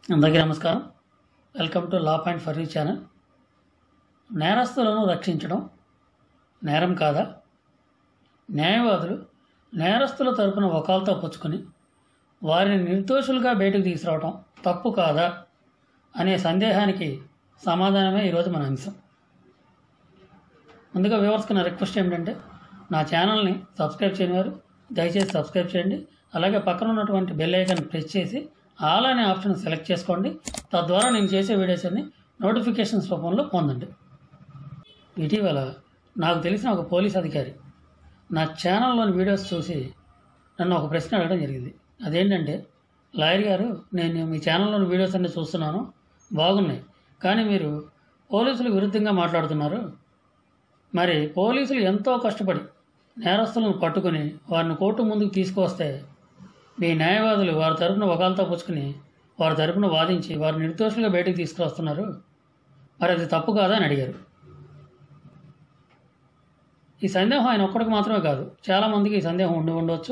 అందరికీ నమస్కారం welcome to law point for you channel నేరస్తులను రక్షించడం నేరం కాదా న్యాయవాదులు నేరస్తుల తరపున వకాలతో పుచ్చుకొని వారిని నిర్దోషులుగా బయటకు తీసుకురావడం తప్పు కాదా అనే సందేహానికి సమాధానమే ఈరోజు మన అంశం ముందుగా వ్యూవర్స్కి నా రిక్వెస్ట్ ఏమిటంటే నా ఛానల్ని సబ్స్క్రైబ్ చేయని వారు దయచేసి సబ్స్క్రైబ్ చేయండి అలాగే పక్కన ఉన్నటువంటి బెల్ ఐకాన్ ప్రెస్ చేసి ఆల్ అనే ఆప్షన్ సెలెక్ట్ చేసుకోండి తద్వారా నేను చేసే వీడియోస్ అన్ని నోటిఫికేషన్స్ రూపంలో పొందండి ఇటీవల నాకు తెలిసిన ఒక పోలీస్ అధికారి నా ఛానల్లోని వీడియోస్ చూసి నన్ను ఒక ప్రశ్న అడగడం జరిగింది అదేంటంటే లాయర్ గారు నేను మీ ఛానల్లోని వీడియోస్ అన్ని చూస్తున్నాను బాగున్నాయి కానీ మీరు పోలీసులకు విరుద్ధంగా మాట్లాడుతున్నారు మరి పోలీసులు ఎంతో కష్టపడి నేరస్తులను పట్టుకుని వారిని కోర్టు ముందుకు తీసుకువస్తే మీ న్యాయవాదులు వారి తరపున వకాలతో పుచ్చుకుని వారి తరపున వాదించి వారు నిర్దోషులుగా బయటకు తీసుకువస్తున్నారు మరి అది తప్పు కాదా అని అడిగారు ఈ సందేహం ఆయన ఒక్కడికి మాత్రమే కాదు చాలామందికి ఈ సందేహం ఉండి ఉండవచ్చు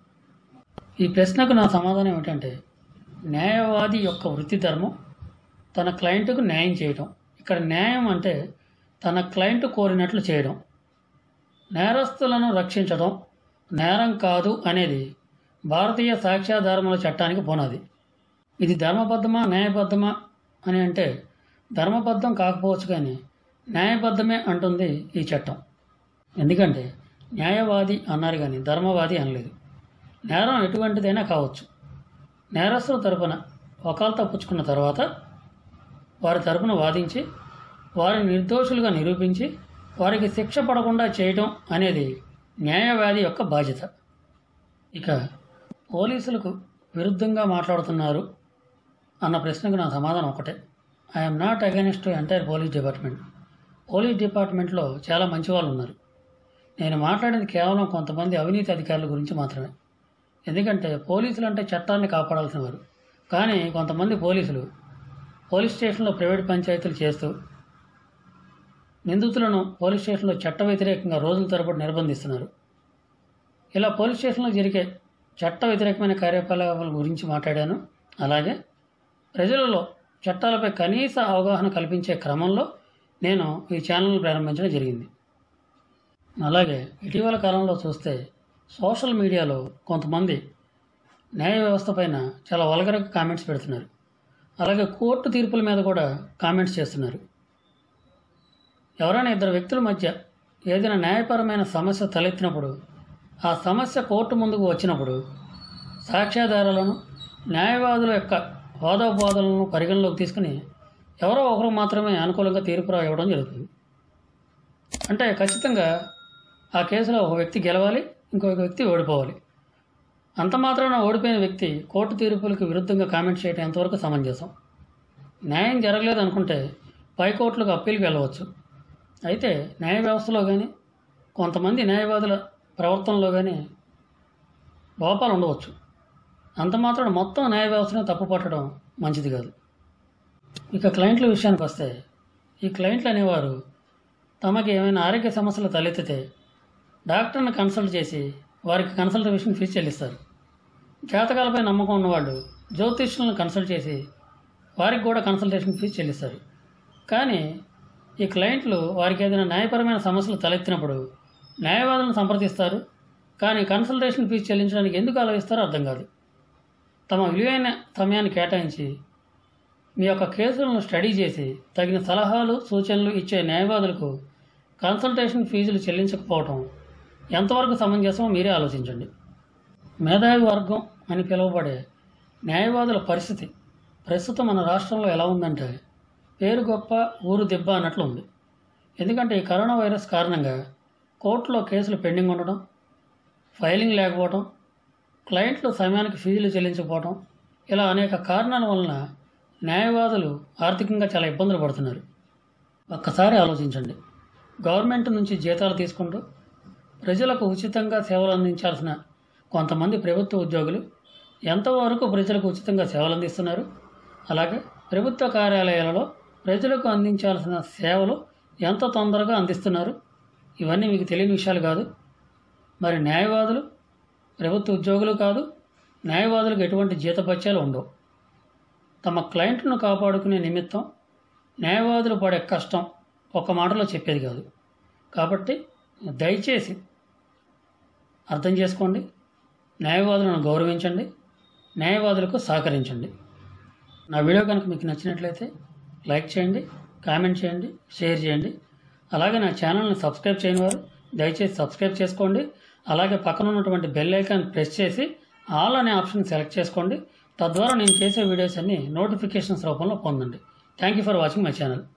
ఈ ప్రశ్నకు నా సమాధానం ఏమిటంటే న్యాయవాది యొక్క వృత్తి ధర్మం తన క్లయింట్కు న్యాయం చేయడం ఇక్కడ న్యాయం అంటే తన క్లయింట్ కోరినట్లు చేయడం నేరస్తులను రక్షించడం నేరం కాదు అనేది భారతీయ సాక్ష్యాధారముల చట్టానికి పునాది ఇది ధర్మబద్ధమా న్యాయబద్ధమా అని అంటే ధర్మబద్ధం కాకపోవచ్చు కానీ న్యాయబద్ధమే అంటుంది ఈ చట్టం ఎందుకంటే న్యాయవాది అన్నారు కానీ ధర్మవాది అనలేదు నేరం ఎటువంటిదైనా కావచ్చు నేరస్తుల తరపున వకాలతో పుచ్చుకున్న తర్వాత వారి తరపున వాదించి వారిని నిర్దోషులుగా నిరూపించి వారికి శిక్ష పడకుండా చేయటం అనేది న్యాయవాది యొక్క బాధ్యత ఇక పోలీసులకు విరుద్ధంగా మాట్లాడుతున్నారు అన్న ప్రశ్నకు నా సమాధానం ఒకటే I'm not against entire police department police డిపార్ట్మెంట్లో చాలా మంచి వాళ్ళు ఉన్నారు నేను మాట్లాడేది కేవలం కొంతమంది అవినీతి అధికారుల గురించి మాత్రమే ఎందుకంటే పోలీసులు అంటే చట్టాన్ని కాపాడాల్సిన వారు కానీ కొంతమంది పోలీసులు పోలీస్ స్టేషన్లో ప్రైవేట్ పంచాయతీలు చేస్తూ నిందితులను పోలీస్ స్టేషన్లో చట్ట వ్యతిరేకంగా రోజుల తరబడి నిర్బంధిస్తున్నారు ఇలా పోలీస్ స్టేషన్లో జరిగే చట్ట వ్యతిరేకమైన కార్యకలాపాల గురించి మాట్లాడాను అలాగే ప్రజలలో చట్టాలపై కనీస అవగాహన కల్పించే క్రమంలో నేను ఈ ఛానల్ ప్రారంభించడం జరిగింది అలాగే ఇటీవల కాలంలో చూస్తే సోషల్ మీడియాలో కొంతమంది న్యాయ వ్యవస్థ పైన చాలా వల్గరగా కామెంట్స్ పెడుతున్నారు అలాగే కోర్టు తీర్పుల మీద కూడా కామెంట్స్ చేస్తున్నారు ఎవరైనా ఇద్దరు వ్యక్తుల మధ్య ఏదైనా న్యాయపరమైన సమస్య తలెత్తినప్పుడు ఆ సమస్య కోర్టు ముందుకు వచ్చినప్పుడు సాక్ష్యాధారాలను న్యాయవాదుల యొక్క వాదోపాదాలను పరిగణలోకి తీసుకుని ఎవరో ఒకరు మాత్రమే అనుకూలంగా తీర్పు ఇవ్వడం జరుగుతుంది అంటే ఖచ్చితంగా ఆ కేసులో ఒక వ్యక్తి గెలవాలి ఇంకొక వ్యక్తి ఓడిపోవాలి అంత మాత్రాన ఓడిపోయిన వ్యక్తి కోర్టు తీర్పులకు విరుద్ధంగా కామెంట్ చేయడం ఎంతవరకు సమంజసం న్యాయం జరగలేదు అనుకుంటే పై కోర్టులకు అప్పీల్కి వెళ్ళవచ్చు అయితే న్యాయ వ్యవస్థలో కానీ కొంతమంది న్యాయవాదుల ప్రవర్తనలో కానీ లోపాలు ఉండవచ్చు అంత మాత్రం మొత్తం న్యాయ వ్యవస్థనే తప్పు పట్టడం మంచిది కాదు ఇక క్లయింట్ల విషయానికి వస్తే ఈ క్లయింట్లు అనేవారు తమకి ఏమైనా ఆరోగ్య సమస్యలు తలెత్తితే డాక్టర్ని కన్సల్ట్ చేసి వారికి కన్సల్టేషన్ ఫీజు చెల్లిస్తారు జాతకాలపై నమ్మకం ఉన్నవాళ్ళు జ్యోతిష్యులను కన్సల్ట్ చేసి వారికి కూడా కన్సల్టేషన్ ఫీజు చెల్లిస్తారు కానీ ఈ క్లయింట్లు వారికి ఏదైనా న్యాయపరమైన సమస్యలు తలెత్తినప్పుడు న్యాయవాదులను సంప్రదిస్తారు కానీ కన్సల్టేషన్ ఫీజు చెల్లించడానికి ఎందుకు ఆలోచిస్తారో అర్థం కాదు తమ విలువైన సమయాన్ని కేటాయించి మీ యొక్క కేసులను స్టడీ చేసి తగిన సలహాలు సూచనలు ఇచ్చే న్యాయవాదులకు కన్సల్టేషన్ ఫీజులు చెల్లించకపోవటం ఎంతవరకు సమంజసమో మీరే ఆలోచించండి మేధావి వర్గం అని పిలువబడే న్యాయవాదుల పరిస్థితి ప్రస్తుతం మన రాష్ట్రంలో ఎలా ఉందంటే పేరు గొప్ప ఊరు దెబ్బ అన్నట్లు ఉంది ఎందుకంటే ఈ కరోనా వైరస్ కారణంగా కోర్టులో కేసులు పెండింగ్ ఉండడం ఫైలింగ్ లేకపోవడం క్లయింట్లు సమయానికి ఫీజులు చెల్లించకపోవడం ఇలా అనేక కారణాల వలన న్యాయవాదులు ఆర్థికంగా చాలా ఇబ్బందులు పడుతున్నారు ఒక్కసారి ఆలోచించండి గవర్నమెంట్ నుంచి జీతాలు తీసుకుంటూ ప్రజలకు ఉచితంగా సేవలు అందించాల్సిన కొంతమంది ప్రభుత్వ ఉద్యోగులు ఎంతవరకు ప్రజలకు ఉచితంగా సేవలు అందిస్తున్నారు అలాగే ప్రభుత్వ కార్యాలయాలలో ప్రజలకు అందించాల్సిన సేవలు ఎంత తొందరగా అందిస్తున్నారు ఇవన్నీ మీకు తెలియని విషయాలు కాదు మరి న్యాయవాదులు ప్రభుత్వ ఉద్యోగులు కాదు న్యాయవాదులకు ఎటువంటి జీతపత్యాలు ఉండవు తమ క్లయింట్ను కాపాడుకునే నిమిత్తం న్యాయవాదులు పడే కష్టం ఒక మాటలో చెప్పేది కాదు కాబట్టి దయచేసి అర్థం చేసుకోండి న్యాయవాదులను గౌరవించండి న్యాయవాదులకు సహకరించండి నా వీడియో కనుక మీకు నచ్చినట్లయితే లైక్ చేయండి కామెంట్ చేయండి షేర్ చేయండి అలాగే నా ఛానల్ని సబ్స్క్రైబ్ చేయని వారు దయచేసి సబ్స్క్రైబ్ చేసుకోండి అలాగే పక్కన ఉన్నటువంటి బెల్ ఐకాన్ ప్రెస్ చేసి ఆల్ అనే ఆప్షన్ సెలెక్ట్ చేసుకోండి తద్వారా నేను చేసే వీడియోస్ అన్ని నోటిఫికేషన్స్ రూపంలో పొందండి thank you for watching my channel